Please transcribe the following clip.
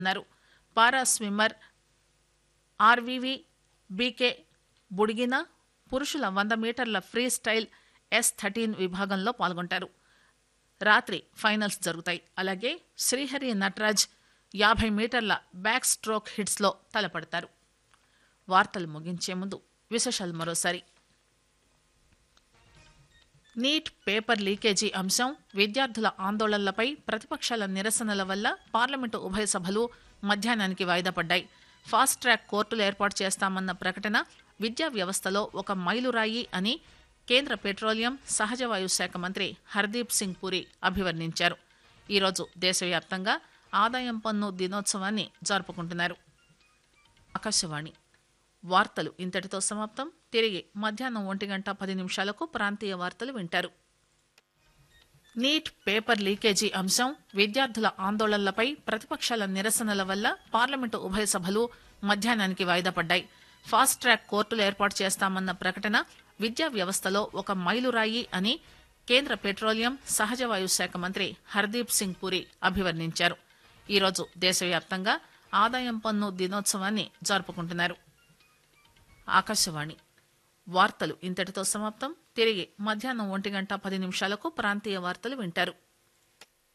అన్నారు పారా swimmer ఆర్వీవీ BK బుడిగిన పురుషుల వంద మీటర్ల ఫ్రీ స్టైల్ ఎస్ థర్టీన్ విభాగంలో పాల్గొంటారు రాత్రి ఫైనల్స్ జరుగుతాయి అలాగే శ్రీహరి నటరాజ్ యాభై మీటర్ల బ్యాక్ స్ట్రోక్ హిట్స్లో తలపడతారు వార్తలు ముగించే ముందు విశేషాలు మరోసారి నీట్ పేపర్ లీకేజీ అంశం విద్యార్థుల ఆందోళనలపై ప్రతిపక్షాల నిరసనల వల్ల పార్లమెంటు ఉభయ సభలు మధ్యాహ్నానికి వాయిదా పడ్డాయి ఫాస్ట్ ట్రాక్ కోర్టులు ఏర్పాటు చేస్తామన్న ప్రకటన విద్యా వ్యవస్థలో ఒక మైలురాయి అని కేంద్ర పెట్రోలియం సహజవాయు శాఖ మంత్రి హర్దీప్ సింగ్ పురి అభివర్ణించారు ఈరోజు దేశవ్యాప్తంగా ఆదాయం పన్ను దినోత్సవాన్ని జరుపుకుంటున్నారు ఆకాశవాణి వార్తలు ఇంతటితో సమాప్తం తిరిగి మధ్యాహ్నం ఒంటి గంట పది నిమిషాలకు ప్రాంతీయ వార్తలు వింటారు నీట్ పేపర్ లీకేజీ అంశం విద్యార్థుల ఆందోళనలపై ప్రతిపక్షాల నిరసనల వల్ల పార్లమెంటు ఉభయ సభలు మధ్యాహ్నానికి వాయిదా పడ్డాయి ఫాస్ట్ ట్రాక్ కోర్టులు ఏర్పాటు చేస్తామన్న ప్రకటన విద్యా వ్యవస్థలో ఒక మైలురాయి అని కేంద్ర పెట్రోలియం సహజవాయు శాఖ మంత్రి హర్దీప్ సింగ్ పురి అభివర్ణించారు ఈరోజు దేశవ్యాప్తంగా ఆదాయం పన్ను దినోత్సవాన్ని జరుపుకుంటున్నారు ఆకాశవాణి వార్తలు ఇంతటితో సమాప్తం తిరిగి మధ్యాహ్నం ఒంటి గంట పది నిమిషాలకు ప్రాంతీయ వార్తలు వింటారు